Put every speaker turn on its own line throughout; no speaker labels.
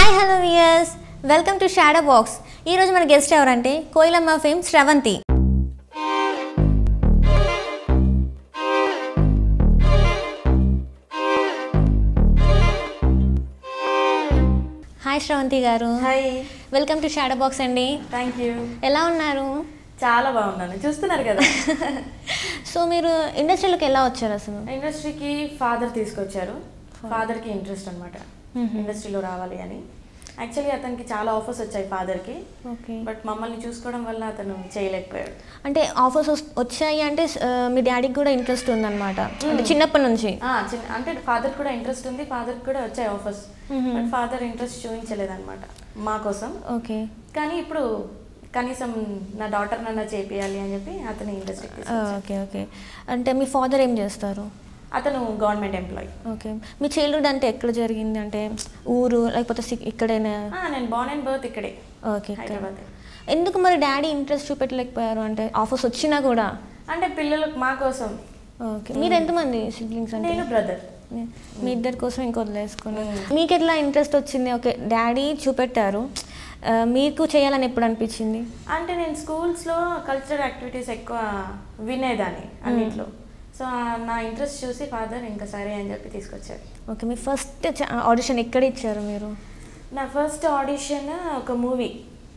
Hi hello viewers welcome to Shadow Box ఈరోజు మన guest ఎవరంటే కోయిలమ్మ ఫేమ్ శ్రవంతి హాయ్ శ్రవంతి గారు
hi
welcome to Shadow Box అండి
థ్యాంక్ యూ
ఎలా ఉన్నారు
చాలా బాగున్నాను చూస్తున్నారు కదా
సో మీరు ఇండస్ట్రీలోకి ఎలా వచ్చారు అసలు
ఇండస్ట్రీకి ఫాదర్ తీసుకొచ్చారు ఫాదర్కి ఇంట్రెస్ట్ అనమాట ఇండస్ట్రీలో రావాలి అని యాక్చువల్లీ అతనికి చాలా ఆఫర్స్ వచ్చాయి ఫాదర్కి
ఓకే
బట్ మమ్మల్ని చూసుకోవడం వల్ల అతను చేయలేకపోయాడు
అంటే ఆఫర్స్ వచ్చాయి అంటే ఆ, మీ డాడీకి కూడా ఇంట్రెస్ట్ ఉందన్నమాట అంటే చిన్నప్పటి నుంచి
ఆ, చిన్న అంటే ఫాదర్ కూడా ఇంట్రెస్ట్ ఉంది ఫాదర్ కూడా వచ్చాయి ఆఫర్స్ బట్ ఫాదర్ ఇంట్రెస్ట్ చూపించలేదన్నమాట మా కోసం
ఓకే
కానీ ఇప్పుడు కనీసం నా డాటర్ నన్న చేపియాలి అని చెప్పి అతని ఇండస్ట్రీకి
ఓకే ఓకే అంటే మీ ఫాదర్ ఏం చేస్తారు
అతను గవర్నమెంట్ ఎంప్లాయీ
ఓకే మీ చైల్డ్హుడ్ అంటే ఎక్కడ జరిగింది అంటే ఊరు లేకపోతే సి- ఇక్కడైనా
నేను బార్న్ అండ్ బర్త్ ఇక్కడే
ఓకే ఇక్కడ.
హైదరాబాద్
ఎందుకు మరి డాడీ ఇంట్రెస్ట్ చూపెట్టలేకపోయారు అంటే ఆఫర్స్ వచ్చినా కూడా
అంటే పిల్లలకు మా కోసం
ఓకే మీరు ఎంతమంది సిబ్లింగ్స్ అంటే
నేను బ్రదర్
మీ ఇద్దరి కోసం ఇంక వదిలేసుకుని మీకు ఎట్లా ఇంట్రెస్ట్ వచ్చింది ఓకే డాడీ చూపెట్టారు ఆ, మీకు చేయాలని ఎప్పుడు అనిపించింది
అంటే నేను స్కూల్స్లో కల్చరల్ యాక్టివిటీస్ ఎక్కువ వినేదాన్ని అన్నింటిలో సో నా ఇంట్రెస్ట్ చూసి ఫాదర్ ఇంకా సరే అని చెప్పి తీసుకొచ్చారు
ఓకే మీ ఫస్ట్ ఆడిషన్ ఎక్కడ ఇచ్చారు మీరు
నా ఫస్ట్ ఆడిషన్ ఒక మూవీ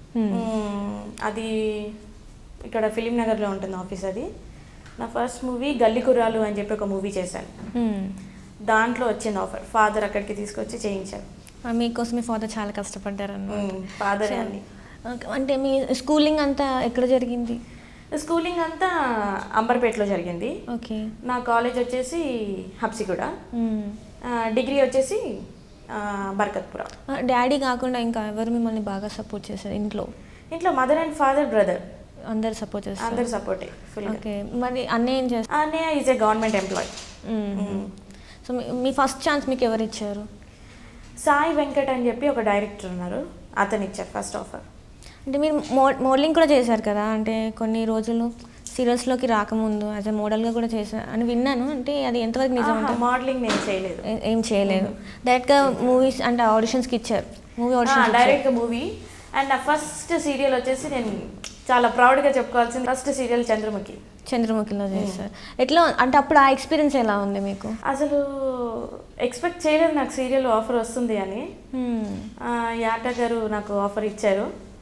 అది ఇక్కడ ఫిలిం నగర్లో ఉంటుంది ఆఫీస్ అది నా ఫస్ట్ మూవీ గల్లి కుర్రాలు అని చెప్పి ఒక మూవీ చేశాను
Hmm.
దాంట్లో వచ్చింది ఆఫర్ ఫాదర్ అక్కడికి తీసుకొచ్చి చేయించారు
ఆ, మీకోసం మీ ఫాదర్ చాలా కష్టపడ్డారు అన్నమాట
ఫాదర్ అండి
ఓకే, అంటే మీ స్కూలింగ్ అంతా ఎక్కడ జరిగింది
స్కూలింగ్ అంతా అంబర్పేటలో జరిగింది
ఓకే
నా కాలేజ్ వచ్చేసి హబ్సిగూడ
మ్మ్.
ఆ, డిగ్రీ వచ్చేసి ఆ, బర్కత్పుర
ఆ, డాడీ కాకుండా ఇంకా ఎవరు మిమ్మల్ని బాగా సపోర్ట్ చేశారు ఇంట్లో
ఇంట్లో మదర్ అండ్ ఫాదర్ బ్రదర్
అందరు సపోర్ట్ చేస్తారు
అందరు సపోర్టే ఫుల్
ఓకే మరి అన్నయ్య ఏం చేస్తారు
అన్నయ్య is a government employee
so మీ- మీ ఫస్ట్ ఛాన్స్ మీకు ఎవరు ఇచ్చారు
సాయి వెంకట్ అని చెప్పి ఒక డైరెక్టర్ ఉన్నారు అతను ఇచ్చారు ఫస్ట్ ఆఫర్
అంటే మీరు మో మోడలింగ్ కూడా చేశారు కదా అంటే కొన్ని రోజులు సీరియల్స్లోకి రాకముందు యాజ్ అ మోడల్గా కూడా చేశారు అని విన్నాను అంటే అది ఎంతవరకు నిజం అంటే
మోడలింగ్ నేను చేయలేదు
ఏ- ఏం చేయలేదు డైరెక్ట్గా మూవీస్ అంటే ఆడిషన్స్కి ఇచ్చారు movie auditions
direct movie and నా ఫస్ట్ సీరియల్ వచ్చేసి నేను చాలా ప్రౌడ్గా చెప్పుకోవాల్సింది ఫస్ట్ సీరియల్ చంద్రముఖి
చంద్రముఖిలో చేశారు ఎట్లా అంటే అప్పుడు ఆ ఎక్స్పీరియన్స్ ఎలా ఉంది మీకు
అసలు ఎక్స్పెక్ట్ చేయలేదు నాకు సీరియల్ ఆఫర్ వస్తుంది అని
మ్మ్.
ఆ, యాట గారు నాకు ఆఫర్ ఇచ్చారు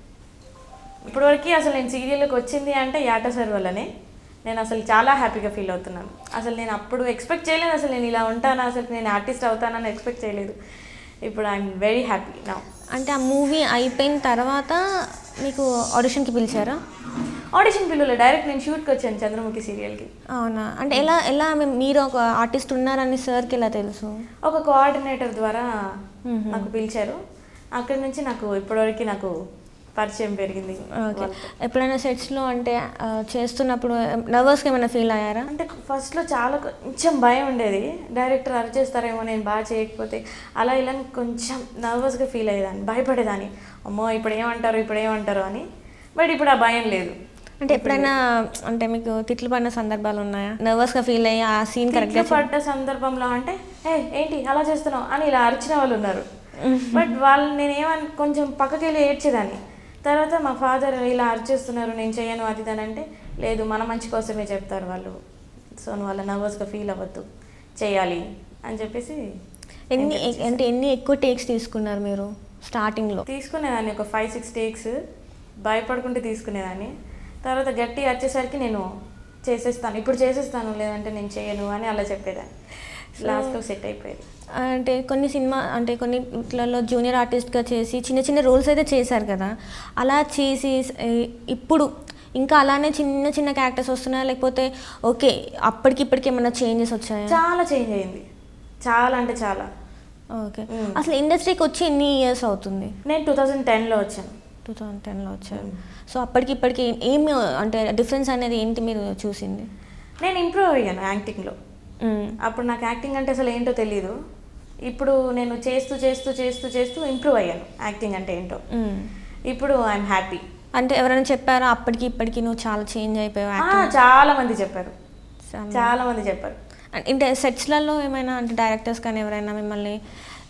ఇప్పటివరకు అసలు నేను సీరియల్కి వచ్చింది అంటే యాట సార్ వల్లనే నేను అసలు చాలా హ్యాపీగా ఫీల్ అవుతున్నాను అసలు నేను అప్పుడు ఎక్స్పెక్ట్ చేయలేదు అసలు నేను ఇలా ఉంటాను అసలు నేను ఆర్టిస్ట్ అవుతానని ఎక్స్పెక్ట్ చేయలేదు ఇప్పుడు ఐఎమ్ వెరీ హ్యాపీ నా
అంటే ఆ మూవీ అయిపోయిన తర్వాత మీకు ఆడిషన్కి పిలిచారా
ఆడిషన్ పిల్లలు డైరెక్ట్ నేను షూట్కి వచ్చాను చంద్రముఖి సీరియల్కి
అవునా అంటే ఎలా ఎలా మీ- మీరు ఒక ఆర్టిస్ట్ ఉన్నారని సార్కి ఎలా తెలుసు
ఒక కోఆర్డినేటర్ ద్వారా నాకు పిలిచారు అక్కడి నుంచి నాకు ఇప్పటివరకు నాకు పరిచయం పెరిగింది
ఓకే
వాళ్ళతో.
ఎప్పుడైనా సెట్స్లో అంటే ఆ, చేస్తున్నప్పుడు నర్వస్గా ఏమైనా ఫీల్ అయ్యారా
అంటే ఫస్ట్లో చాలా కొంచెం భయం ఉండేది డైరెక్టర్ అరిచేస్తారేమో నేను బాగా చేయకపోతే అలా ఇలా అని కొంచెం నర్వస్గా ఫీల్ అయ్యేదాన్ని భయపడేదాన్ని అమ్మో ఇప్పుడు ఏమంటారు ఇప్పుడు ఏమంటారు అని బట్ ఇప్పుడు ఆ భయం లేదు
అంటే ఎప్పుడైనా అంటే మీకు తిట్లు పడిన సందర్భాలు ఉన్నాయా నర్వస్గా ఫీల్ అయ్యి ఆ సీన్
తిట్లు
కరెక్ట్గా
పడ్డ సందర్భంలో అంటే ఏ ఏంటి అలా చేస్తున్నావు అని ఇలా అరిచిన వాళ్ళు ఉన్నారు బట్ వాళ్ళు నేనేమని కొంచెం పక్కకి వెళ్ళి ఏడ్చేదాన్ని తర్వాత మా ఫాదర్ ఇలా అరిచేస్తున్నారు నేను చేయను అది ఇది అని అంటే లేదు మన మంచి కోసమే చెప్తారు వాళ్ళు సో నువ్వు అలా నర్వస్గా ఫీల్ అవ్వద్దు చేయాలి అని చెప్పేసి
ఎన్ని అంటే ఎన్ని ఎక్కువ టేక్స్ తీసుకున్నారు మీరు స్టార్టింగ్లో
తీసుకునేదాన్ని ఒక ఫైవ్ సిక్స్ టేక్స్ భయపడుకుంటే తీసుకునేదాన్ని తర్వాత గట్టి వచ్చేసరికి నేను చేసేస్తాను ఇప్పుడు చేసేస్తాను లేదంటే నేను చేయను అని అలా చెప్పేదాన్ని లాస్ట్లో సెట్ అయిపోయేది
అంటే కొన్ని సినిమా అంటే కొన్ని ఇట్లలో జూనియర్ ఆర్టిస్ట్గా చేసి చిన్న చిన్న రోల్స్ అయితే చేశారు కదా అలా చేసి ఏ, ఇప్పుడు ఇంకా అలానే చిన్న చిన్న క్యారెక్టర్స్ వస్తున్నాయా లేకపోతే ఓకే అప్పటికి ఇప్పటికి ఏమైనా చేంజెస్ వచ్చాయా
చాలా చేంజ్ అయింది చాలా అంటే చాలా
ఓకే
మ్మ్.
అసలు ఇండస్ట్రీకి వచ్చి ఎన్ని ఇయర్స్ అవుతుంది
నేను టూ థౌజండ్ టెన్లో వచ్చాను
టూ థౌజండ్ టెన్లో వచ్చారు సో అప్పటికి ఇప్పటికి ఏమి అంటే డిఫరెన్స్ అనేది ఏంటి మీరు చూసింది
నేను ఇంప్రూవ్ అయ్యాను యాక్టింగ్లో
మ్మ్.
అప్పుడు నాకు యాక్టింగ్ అంటే అసలు ఏంటో తెలియదు ఇప్పుడు నేను చేస్తూ చేస్తూ చేస్తూ చేస్తూ ఇంప్రూవ్ అయ్యాను యాక్టింగ్ అంటే ఏంటో
మ్మ్.
ఇప్పుడు ఐఎమ్ హ్యాపీ
అంటే ఎవరైనా చెప్పారా అప్పటికి ఇప్పటికి నువ్వు చాలా చేంజ్ అయిపోయావు
చాలా మంది చెప్పారు
చాలా
చాలా మంది చెప్పారు
అంటే సెట్స్లలో ఏమైనా అంటే డైరెక్టర్స్ కానీ ఎవరైనా మిమ్మల్ని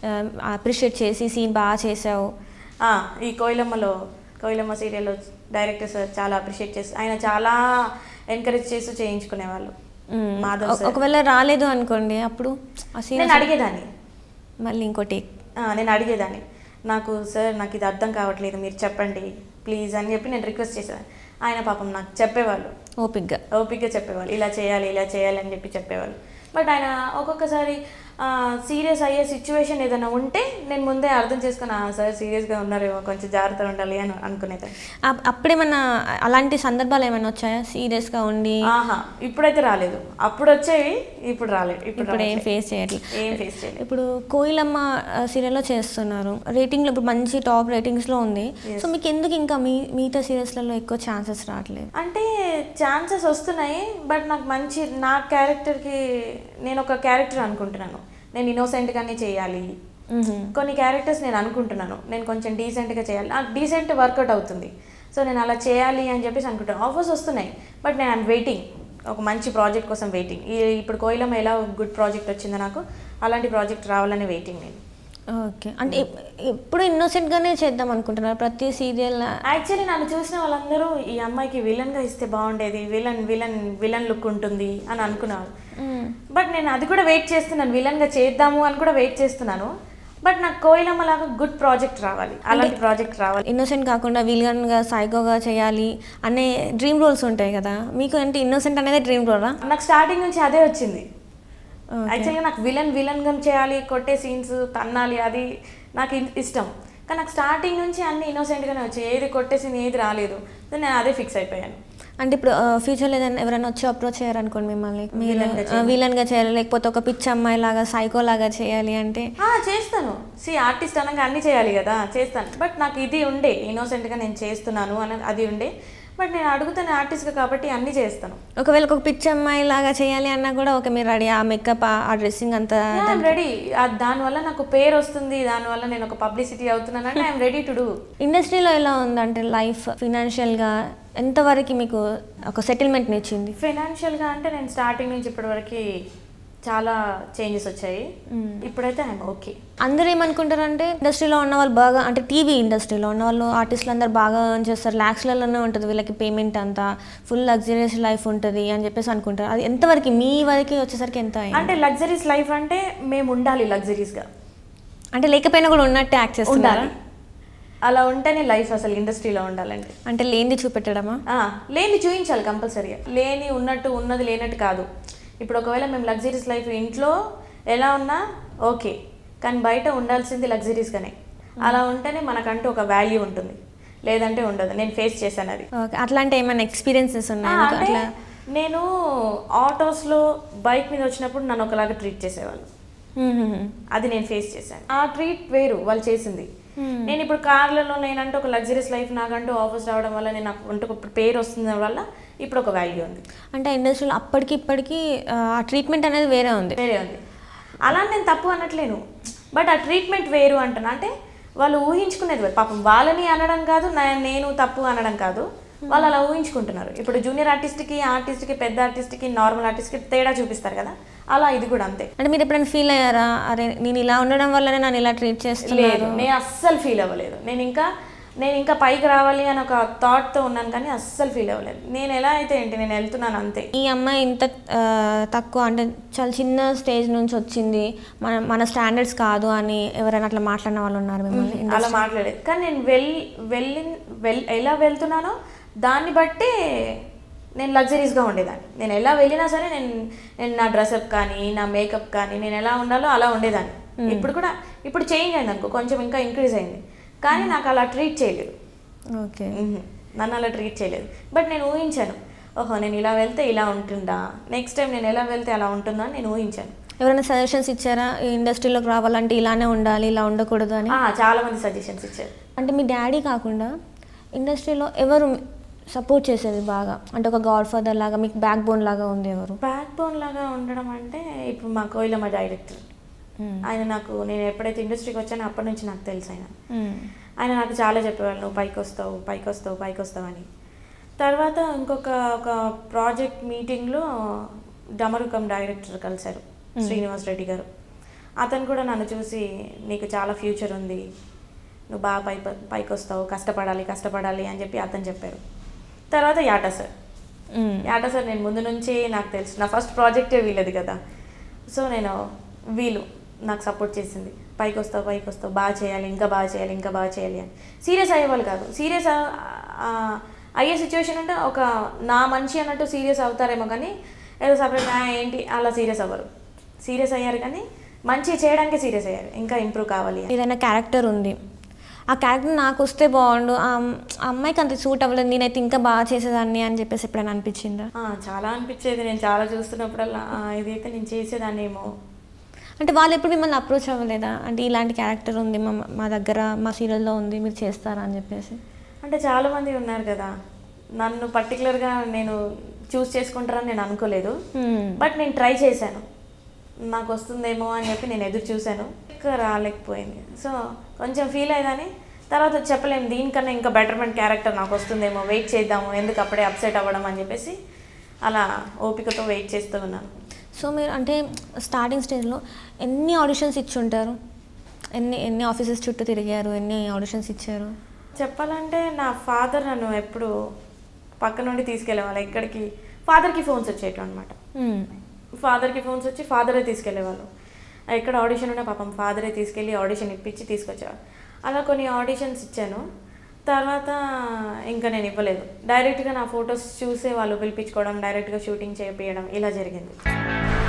అప్రిషియేట్ చేసి సీన్ బాగా చేసావు
ఆ, ఈ కోయిలమ్మలో కోయిలమ్మ సీరియల్లో డైరెక్టర్ సార్ చాలా అప్రిషియేట్ చేసి ఆయన చాలా ఎంకరేజ్ చేస్తూ చేయించుకునేవాళ్ళు
మ్మ్.
మాధవ్
ఒక-
సార్
ఒకవేళ రాలేదు అనుకోండి అప్పుడు ఆ సీన్
నేను అడిగేదాన్ని
మళ్ళీ ఇంకో టేక్
ఆ, నేను అడిగేదాన్ని నాకు సార్ నాకు ఇది అర్థం కావట్లేదు మీరు చెప్పండి ప్లీజ్ అని చెప్పి నేను రిక్వెస్ట్ చేసేదాన్ని ఆయన పాపం నాకు చెప్పేవాళ్ళు
ఓపిక్గా
ఓపిక్గా చెప్పేవాళ్ళు ఇలా చేయాలి ఇలా చేయాలి అని చెప్పి చెప్పేవాళ్ళు బట్ ఆయన ఒక్కొక్కసారి సీరియస్ అయ్యే సిచ్యువేషన్ ఏదైనా ఉంటే నేను ముందే అర్థం చేసుకుని "ఆ, సార్ సీరియస్గా ఉన్నారేమో కొంచెం జాగ్రత్తగా ఉండాలి అని అనుకునేదాన్ని
అప్- అప్పుడేమన్నా అలాంటి సందర్భాలు ఏమైనా వచ్చాయా సీరియస్గా ఉండి
ఆహా ఇప్పుడైతే రాలేదు అప్పుడు వచ్చేవి ఇప్పుడు రాలేదు ఇప్పుడు
ఇప్పుడు ఏం
రావట్లేదు.
ఫేస్ చేయట్లేదు
ఏం ఫేస్ చేయలేదు
ఇప్పుడు కోయిలమ్మ సీరియల్లో చేస్తున్నారు రేటింగ్లో ఇప్పుడు మంచి టాప్ రేటింగ్స్లో ఉంది సో మీకు ఎందుకు ఇంకా మీ మిగతా సీరియల్స్లలో ఎక్కువ ఛాన్సెస్ రావట్లేదు
అంటే ఛాన్సెస్ వస్తున్నాయి బట్ నాకు మంచి నా క్యారెక్టర్కి నేను ఒక క్యారెక్టర్ అనుకుంటున్నాను నేను ఇన్నోసెంట్గానే చేయాలి కొన్ని క్యారెక్టర్స్ నేను అనుకుంటున్నాను నేను కొంచెం డీసెంట్గా చేయాలి నాకు డీసెంట్ వర్కౌట్ అవుతుంది సో నేను అలా చేయాలి అని చెప్పేసి అనుకుంటాను ఆఫర్స్ వస్తున్నాయి బట్ నేను ఐమ్ వెయిటింగ్ ఒక మంచి ప్రాజెక్ట్ కోసం వెయిటింగ్ ఈ ఇప్పుడు కోయిలమ్మ ఎలా గుడ్ ప్రాజెక్ట్ వచ్చిందో నాకు అలాంటి ప్రాజెక్ట్ రావాలని వెయిటింగ్ నేను
ఓకే అంటే ఎప్- ఎప్పుడు innocent-గానే చేద్దాం అనుకుంటున్నారు ప్రతి సీరియల్
యాక్చువల్లీ నన్ను చూసిన వాళ్ళందరూ ఈ అమ్మాయికి విలన్గా ఇస్తే బాగుండేది విలన్ విలన్ విలన్ లుక్ ఉంటుంది అని అనుకున్నారు బట్ నేను అది కూడా వెయిట్ చేస్తున్నాను విలన్గా చేద్దాము అని కూడా వెయిట్ చేస్తున్నాను బట్ నాకు కోయిలమ్మ లాగా గుడ్ ప్రాజెక్ట్ రావాలి అలాంటి ప్రాజెక్ట్ రావాలి
ఇన్నోసెంట్ కాకుండా విలన్గా సైకోగా చేయాలి అనే డ్రీమ్ రోల్స్ ఉంటాయి కదా మీకు అంటే ఇన్నోసెంట్ అనేది డ్రీమ్ రోలా
నాకు స్టార్టింగ్ నుంచి అదే వచ్చింది యాక్చువల్గా నాకు విలన్ విలన్గా చేయాలి కొట్టే సీన్స్ తన్నాలి అది నాకు ఇ- ఇష్టం కానీ నాకు స్టార్టింగ్ నుంచి అన్ని ఇన్నోసెంట్గానే వచ్చాయి ఏది కొట్టే సీన్ ఏది రాలేదు సో నేను అదే ఫిక్స్ అయిపోయాను
అంటే ఇప్పుడు ఫ్యూచర్లో ఏదైనా ఎవరైనా వచ్చి అప్రోచ్ చేయాలనుకోండి మిమ్మల్ని మీరు
Villain గా చేయాలి.
విలన్గా చేయాలి లేకపోతే ఒక పిచ్చి అమ్మాయి లాగా సైకో లాగా చేయాలి అంటే
ఆ, చేస్తాను సి ఆర్టిస్ట్ అనగా అన్నీ చేయాలి కదా చేస్తాను బట్ నాకు ఇది ఉండే ఇన్నోసెంట్గా నేను చేస్తున్నాను అని అది ఉండే బట్ నేను అడుగుతాను ఆర్టిస్ట్గా కాబట్టి అన్నీ చేస్తాను
ఒకవేళ ఒక పిచ్చి అమ్మాయి లాగా చేయాలి అన్నా కూడా ఓకే మీరు రెడీ ఆ మేకప్ ఆ డ్రెస్సింగ్ అంతా
ఐఎమ్ రెడీ దానివల్ల నాకు పేరు వస్తుంది దానివల్ల నేను ఒక పబ్లిసిటీ అవుతున్నాను అంటే ఐఎమ్ రెడీ టు డూ
ఇండస్ట్రీలో ఎలా ఉందంటే లైఫ్ ఫినాన్షియల్గా ఎంతవరకు మీకు ఒక సెటిల్మెంట్ని ఇచ్చింది
ఫైనాన్షియల్గా అంటే నేను స్టార్టింగ్ నుంచి ఇప్పటివరకు చాలా చేంజెస్ వచ్చాయి ఇప్పుడైతే ఐఎమ్ ఓకే
అందరూ ఏమనుకుంటారంటే ఇండస్ట్రీలో ఉన్న వాళ్ళు బాగా అంటే టీవీ ఇండస్ట్రీలో ఉన్న వాళ్ళు ఆర్టిస్టులు అందరూ బాగా earn చేస్తారు ల్యాక్స్లలోనే ఉంటుంది వీళ్ళకి పేమెంట్ అంతా ఫుల్ లగ్జరియస్ లైఫ్ ఉంటుంది అని చెప్పేసి అనుకుంటారు అది ఎంతవరకు మీ వరకు వచ్చేసరికి ఎంత అయింది?
అంటే లగ్జరీస్ లైఫ్ అంటే మేము ఉండాలి లగ్జరీస్గా
అంటే లేకపోయినా కూడా ఉన్నట్టు యాక్ట్ చేస్తున్నారు
ఉండాలి అలా ఉంటేనే లైఫ్ అసలు ఇండస్ట్రీలో ఉండాలంటే
అంటే లేనిది చూపెట్టడమా
ఆ, లేని చూపించాలి కంపల్సరీగా లేని ఉన్నట్టు ఉన్నది లేనట్టు కాదు ఇప్పుడు ఒకవేళ మేము లగ్జరీస్ లైఫ్ ఇంట్లో ఎలా ఉన్నా ఓకే కానీ బయట ఉండాల్సింది లగ్జరీస్గానే అలా ఉంటేనే మనకంటూ ఒక వాల్యూ ఉంటుంది లేదంటే ఉండదు నేను ఫేస్ చేశాను అది
ఓకే అట్లాంటి ఏమైనా ఎక్స్పీరియన్సెస్
ఆ,
ఉన్నాయా మీకు
అంటే
అట్లా
నేను ఆటోస్లో బైక్ మీద వచ్చినప్పుడు నన్ను ఒకలాగా ట్రీట్ చేసేవాళ్ళు
మ్మ్.
అది నేను ఫేస్ చేశాను ఆ ట్రీట్ వేరు వాళ్ళు చేసింది నేను ఇప్పుడు కార్లలో నేనంటే ఒక లగ్జరీస్ లైఫ్ నాకంటూ ఆఫీస్ రావడం వల్ల నేను నాకు అంటూ ఒక పేరు వస్తుంది వల్ల ఇప్పుడు ఒక వాల్యూ ఉంది
అంటే ఇండస్ట్రీలో అప్పటికి ఇప్పటికి ఆ ట్రీట్మెంట్ అనేది వేరే ఉంది
వేరే ఉంది అలా అని నేను తప్పు అనట్లేను బట్ ఆ ట్రీట్మెంట్ వేరు అంటున్నా అంటే వాళ్ళు ఊహించుకునేది వేరు. పాపం వాళ్ళని అనడం కాదు నా- నేను తప్పు అనడం కాదు వాళ్ళు అలా ఊహించుకుంటున్నారు ఇప్పుడు జూనియర్ ఆర్టిస్ట్కి ఆర్టిస్ట్కి పెద్ద ఆర్టిస్ట్కి నార్మల్ ఆర్టిస్ట్కి తేడా చూపిస్తారు కదా అలా ఇది కూడా అంతే
అంటే మీరు ఎప్పుడైనా ఫీల్ అయ్యారా అరే నేను ఇలా ఉండడం వల్లనే నన్ను ఇలా ట్రీట్
లేదు
చేస్తున్నారు
నేను అస్సలు ఫీల్ అవ్వలేదు నేను ఇంకా నేను ఇంకా పైకి రావాలి అని ఒక థాట్తో ఉన్నాను కానీ అస్సలు ఫీల్ అవ్వలేదు నేను ఎలా అయితే ఏంటి నేను వెళ్తున్నాను అంతే
ఈ అమ్మాయి ఇంత ఆ, తక్కువ అంటే చాలా చిన్న స్టేజ్ నుంచి వచ్చింది మన మన స్టాండర్డ్స్ కాదు అని ఎవరైనా అట్లా మాట్లాడిన వాళ్ళు ఉన్నారు మిమ్మల్ని
అలా మాట్లాడలేదు కానీ నేను వెల్ వెళ్ళి వెల్ ఎలా వెళ్తున్నానో దాన్ని బట్టి నేను లగ్జరీస్గా ఉండేదాన్ని నేను ఎలా వెళ్ళినా సరే నేను నేను నా డ్రెస్అప్ కానీ నా మేకప్ కానీ నేను ఎలా ఉండాలో అలా ఉండేదాన్ని ఇప్పుడు కూడా ఇప్పుడు చేంజ్ అయింది అనుకో కొంచెం ఇంకా ఇంక్రీజ్ అయింది కానీ నాకు అలా ట్రీట్ చేయలేదు
ఓకే
మ్మ్. నన్ను అలా ట్రీట్ చేయలేదు బట్ నేను ఊహించాను ఓహో నేను ఇలా వెళ్తే ఇలా ఉంటుందా నెక్స్ట్ టైం నేను ఎలా వెళ్తే అలా ఉంటుందా అని నేను ఊహించాను
ఎవరైనా సజెషన్స్ ఇచ్చారా ఈ ఇండస్ట్రీలోకి రావాలంటే ఇలానే ఉండాలి ఇలా ఉండకూడదు అని
ఆ, చాలా మంది సజెషన్స్ ఇచ్చారు
అంటే మీ డాడీ కాకుండా ఇండస్ట్రీలో ఎవరు సపోర్ట్ చేసేది బాగా అంటే ఒక గాడ్ ఫాదర్ లాగా మీకు బ్యాక్ బోన్ లాగా ఉంది ఎవరు
బ్యాక్ బోన్ లాగా ఉండడం అంటే ఇప్పుడు మా కోయిలమ్మ డైరెక్టర్ ఆయన నాకు నేను ఎప్పుడైతే ఇండస్ట్రీకి వచ్చానో అప్పటి నుంచి నాకు తెలుసు ఆయన ఆయన నాకు చాలా చెప్పేవాళ్ళు నువ్వు పైకి వస్తావు పైకి వస్తావు పైకి వస్తావు అని తర్వాత ఇంకొక ఒక ప్రాజెక్ట్ మీటింగ్లో డమరుకం డైరెక్టర్ కలిశారు శ్రీనివాస్ రెడ్డి గారు అతను కూడా నన్ను చూసి నీకు చాలా ఫ్యూచర్ ఉంది నువ్వు బాగా పై పైకి వస్తావు కష్టపడాలి కష్టపడాలి అని చెప్పి అతను చెప్పారు తర్వాత యాటా సార్
మ్మ్.
యాటా సార్ నేను ముందు నుంచి నాకు తెలుసు నా ఫస్ట్ ప్రాజెక్టే వీళ్ళది కదా సో నేను వీళ్ళు నాకు సపోర్ట్ చేసింది పైకి వస్తావు పైకి వస్తావు బాగా చేయాలి ఇంకా బాగా చేయాలి ఇంకా బాగా చేయాలి అని సీరియస్ అయ్యేవాళ్ళు కాదు సీరియస్ అయ్యే సిచ్యువేషన్ అంటే ఒక నా మనిషి అన్నట్టు సీరియస్ అవుతారేమో కానీ ఏదో సపరేట్ ఏంటి అలా సీరియస్ అవ్వరు సీరియస్ అయ్యారు కానీ మంచి చేయడానికి సీరియస్ అయ్యారు ఇంకా ఇంప్రూవ్ కావాలి అని.
ఏదైనా క్యారెక్టర్ ఉంది ఆ క్యారెక్టర్ నాకు వస్తే బాగుండు ఆ అమ్- ఆ అమ్మాయికి అంత సూట్ అవ్వలేదు నేనైతే ఇంకా బాగా చేసేదాన్ని అని చెప్పేసి ఎప్పుడైనా అనిపించిందా
ఆ, చాలా అనిపించేది నేను చాలా చూస్తున్నప్పుడల్లా "ఆ, ఇదైతే నేను చేసేదాన్నేమో
అంటే వాళ్ళు ఎప్పుడు మిమ్మల్ని అప్రోచ్ అవ్వలేదా అంటే ఇలాంటి క్యారెక్టర్ ఉంది మా మా దగ్గర మా సీరియల్లో ఉంది మీరు చేస్తారా అని చెప్పేసి
అంటే చాలా మంది ఉన్నారు కదా నన్ను పర్టికులర్గా నేను చూస్ చేసుకుంటారని నేను అనుకోలేదు
మ్మ్.
బట్ నేను ట్రై చేశాను నాకు వస్తుందేమో అని చెప్పి నేను ఎదురు చూశాను ఇంకా రాలేకపోయింది సో కొంచెం ఫీల్ అయ్యేదాన్ని తర్వాత చెప్పలేము దీనికన్నా ఇంకా బెటర్మెంట్ క్యారెక్టర్ నాకు వస్తుందేమో వెయిట్ చేద్దాము ఎందుకు అప్పుడే అప్సెట్ అవ్వడం అని చెప్పేసి అలా ఓపికతో వెయిట్ చేస్తూ ఉన్నాను
సో మీరు అంటే స్టార్టింగ్ స్టేజ్లో ఎన్ని ఆడిషన్స్ ఇచ్చి ఉంటారు ఎన్ని ఎన్ని ఆఫీసెస్ చుట్టూ తిరిగారు ఎన్ని ఆడిషన్స్ ఇచ్చారు
చెప్పాలంటే నా ఫాదర్ నన్ను ఎప్పుడు పక్క నుండి తీసుకెళ్ళేవాళ్ళు ఎక్కడికి ఫాదర్కి ఫోన్స్ వచ్చేటం అనమాట
మ్మ్.
ఫాదర్కి ఫోన్స్ వచ్చి ఫాదరే తీసుకెళ్లేవాళ్ళు ఎక్కడ ఆడిషన్ ఉన్నా పాపం ఫాదరే తీసుకెళ్ళి ఆడిషన్ ఇప్పించి తీసుకొచ్చేవాళ్ళు అలా కొన్ని ఆడిషన్స్ ఇచ్చాను తర్వాత ఇంకా నేను ఇవ్వలేదు డైరెక్ట్గా నా ఫొటోస్ చూసే వాళ్ళు పిలిపించుకోవడం డైరెక్ట్గా షూటింగ్ చేపించడం ఇలా జరిగింది